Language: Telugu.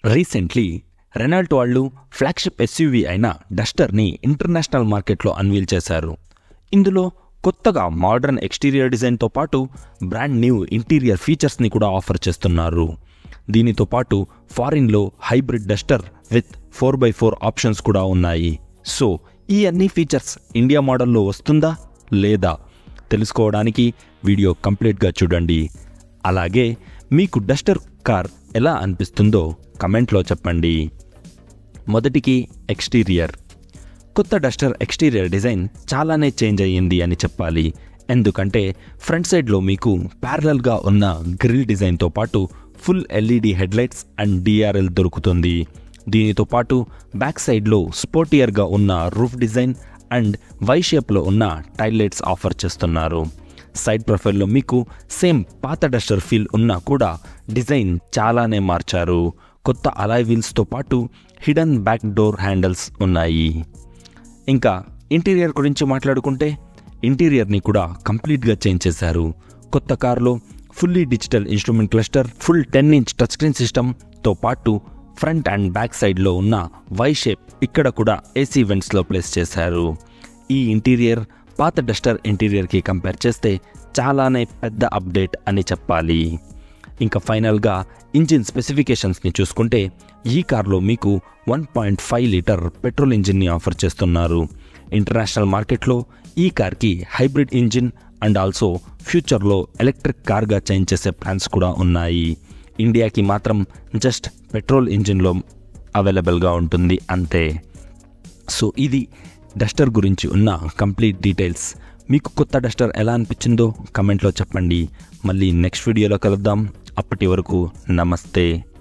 రీసెంట్లీ రెనాల్ట్ వాళ్ళు ఫ్లాగ్షిప్ ఎస్యూవీ అయిన డస్టర్ని ఇంటర్నేషనల్ మార్కెట్లో అన్వీల్ చేశారు ఇందులో కొత్తగా మోడర్న్ ఎక్స్టీరియర్ డిజైన్తో పాటు బ్రాండ్ న్యూ ఇంటీరియర్ ఫీచర్స్ని కూడా ఆఫర్ చేస్తున్నారు దీనితో పాటు ఫారిన్లో hybrid Duster with four by four options కూడా ఉన్నాయి సో ఈ అన్ని ఫీచర్స్ ఇండియా మోడల్లో వస్తుందా లేదా తెలుసుకోవడానికి వీడియో కంప్లీట్గా చూడండి అలాగే మీకు డస్టర్ కార్ ఎలా అనిపిస్తుందో కమెంట్లో చెప్పండి మొదటికి ఎక్స్టీరియర్ కొత్త డస్టర్ ఎక్స్టీరియర్ డిజైన్ చాలానే చేంజ్ అయ్యింది అని చెప్పాలి ఎందుకంటే ఫ్రంట్ సైడ్లో మీకు ప్యారలల్గా ఉన్న గ్రిల్ డిజైన్తో పాటు full LED headlights and DRL దొరుకుతుంది దీనితో పాటు బ్యాక్ సైడ్లో స్పోర్టియర్గా ఉన్న రూఫ్ డిజైన్ అండ్ వై షేప్లో ఉన్న టైల్ లైట్స్ ఆఫర్ చేస్తున్నారు సైడ్ ప్రొఫైల్లో మీకు సేమ్ పాత డస్టర్ ఫీల్ ఉన్నా కూడా డిజైన్ చాలానే మార్చారు కొత్త అలాయ్ వీల్స్తో పాటు హిడెన్ బ్యాక్ డోర్ హ్యాండిల్స్ ఉన్నాయి ఇంకా ఇంటీరియర్ గురించి మాట్లాడుకుంటే ఇంటీరియర్ని కూడా కంప్లీట్గా చేంజ్ చేశారు కొత్త కారులో fully digital instrument cluster full ten inch touch screen సిస్టమ్తో పాటు ఫ్రంట్ అండ్ బ్యాక్ సైడ్లో ఉన్న వై షేప్ ఇక్కడ కూడా ఏసీ వెంట్స్లో ప్లేస్ చేశారు ఈ ఇంటీరియర్ పాత డస్టర్ ఇంటీరియర్కి కంపేర్ చేస్తే చాలానే పెద్ద అప్డేట్ అని చెప్పాలి ఇంకా ఫైనల్గా ఇంజిన్ స్పెసిఫికేషన్స్ని చూసుకుంటే ఈ కార్లో మీకు one point five litre petrol ఇంజిన్ని ఆఫర్ చేస్తున్నారు ఇంటర్నేషనల్ మార్కెట్లో ఈ కార్కి హైబ్రిడ్ ఇంజిన్ అండ్ ఆల్సో ఫ్యూచర్లో ఎలక్ట్రిక్ కార్గా చేంజ్ చేసే ప్లాన్స్ కూడా ఉన్నాయి ఇండియాకి మాత్రం జస్ట్ పెట్రోల్ ఇంజిన్లో అవైలబుల్గా ఉంటుంది అంతే సో ఇది డస్టర్ గురించి ఉన్న కంప్లీట్ డీటెయిల్స్ మీకు కొత్త డస్టర్ ఎలా అనిపించిందో కమెంట్లో చెప్పండి మళ్ళీ నెక్స్ట్ వీడియోలో కలుద్దాం అప్పటి వరకు నమస్తే